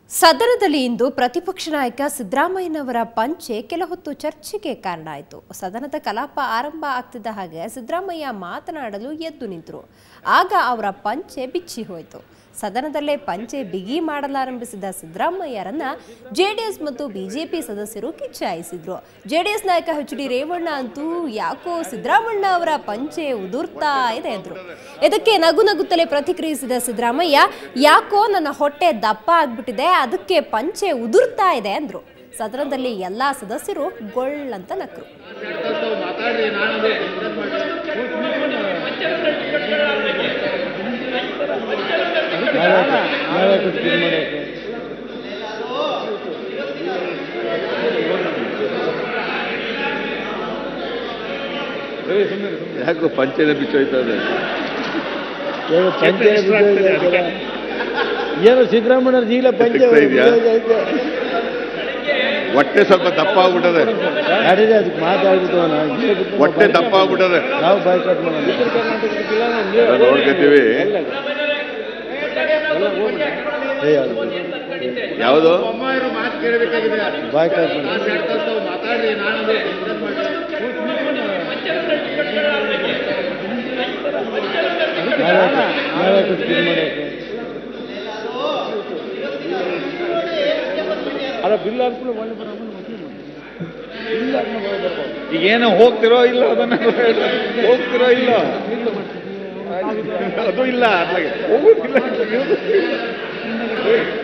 ಸದನದಲ್ಲಿ ಇಂದು ಪ್ರತಿಪಕ್ಷ ನಾಯಕ ಸಿದ್ದರಾಮಯ್ಯನವರ ಪಂಚೆ ಕೆಲ ಹೊತ್ತು ಚರ್ಚೆಗೆ ಕಾರಣ ಆಯಿತು ಸದನದ ಕಲಾಪ ಆರಂಭ ಆಗ್ತಿದ್ದ ಹಾಗೆ ಸಿದ್ದರಾಮಯ್ಯ ಮಾತನಾಡಲು ಎದ್ದು ನಿಂತರು ಆಗ ಅವರ ಪಂಚೆ ಬಿಚ್ಚಿ ಹೋಯಿತು ಸದನದಲ್ಲೇ ಪಂಚೆ ಬಿಗಿ ಮಾಡಲಾರಂಭಿಸಿದ ಸಿದ್ದರಾಮಯ್ಯರನ್ನ ಜೆಡಿಎಸ್ ಮತ್ತು ಬಿಜೆಪಿ ಸದಸ್ಯರು ಕಿಚ್ಚಾಯಿಸಿದ್ರು ಜೆಡಿಎಸ್ ನಾಯಕ ಎಚ್ ಡಿ ರೇವಣ್ಣ ಅಂತೂ ಯಾಕೋ ಸಿದ್ದರಾಮಣ್ಣ ಅವರ ಪಂಚೆ ಉದುರ್ತಾ ಇದೆ ಎಂದ್ರು ಇದಕ್ಕೆ ನಗು ನಗುತ್ತಲೇ ಪ್ರತಿಕ್ರಿಯಿಸಿದ ಸಿದ್ದರಾಮಯ್ಯ ಯಾಕೋ ನನ್ನ ಹೊಟ್ಟೆ ದಪ್ಪ ಆಗ್ಬಿಟ್ಟಿದೆ ಅದಕ್ಕೆ ಪಂಚೆ ಉದುರ್ತಾ ಇದೆ ಅಂದ್ರು ಸದನದಲ್ಲಿ ಎಲ್ಲಾ ಸದಸ್ಯರು ಗೊಳ್ಳಂತ ನಕ್ರು ಯಾಕೋ ಪಂಚೆನ ಬಿಚ್ಚೋಯ್ತಾ ಇದೆ ಏನು ಪಂಚೆ ಬಿದ್ದೋಗಿದೆ ಅಂತಲ್ಲ. ಏನು ಸಿದ್ದರಾಮಯ್ಯ ಈಗಲೇ ಪಂಚೆ ಸಿಗ್ತಾ ಇದ್ಯಾ? ಬಿದ್ದೋಗೈತೆ. ಹೊಟ್ಟೆ ಸ್ವಲ್ಪ ದಪ್ಪ ಆಗ್ಬಿಟ್ಟದೆ ನಡೀರಿ ಅದಕ್ಕೆ ಮಾತಾಡ್ಬಿಟ್ಟು ಅವ್ನು ಇಲ್ಲೇ ಬಿಟ್ಟು ಹೊಟ್ಟೆ ಬಾಯ್ಕಾಟ್ ದಪ್ಪ ಆಗ್ಬಿಟ್ಟದೆ ನಾವು ಬಾಯ್ಕಾಟ್ ಮಾಡೋಣ ಎಲ್ಲ ನೋಡ್ಕೊತೀವಿ ಏ, ಅದು ಯಾವುದು ಬಾಯ್ಕಾಟ್ ಮಾಡೋಣ ನಾವೇ ನಾವೇ ಕೊಟ್ಟು ಇದು ಮಾಡೋಕೆ ಅಲ್ಲ ಬಿಲ್ ಹಾಕ್ಬಿಟ್ಟು ಒಳ್ಳೆ ಬರೋದು ಬಿಲ್ ಹಾಕ್ಬಿಟ್ಟು ಬರ್ಬೋದು ಈಗೇನೋ ಹೋಗ್ತಿರೋ ಇಲ್ಲ ಅದನ್ನ ಹೋಗ್ತಿರೋ ಇಲ್ಲ ಅದು ಇಲ್ಲ ಅದ್ರಾಗೆ ಹೋಗುದಿಲ್ಲ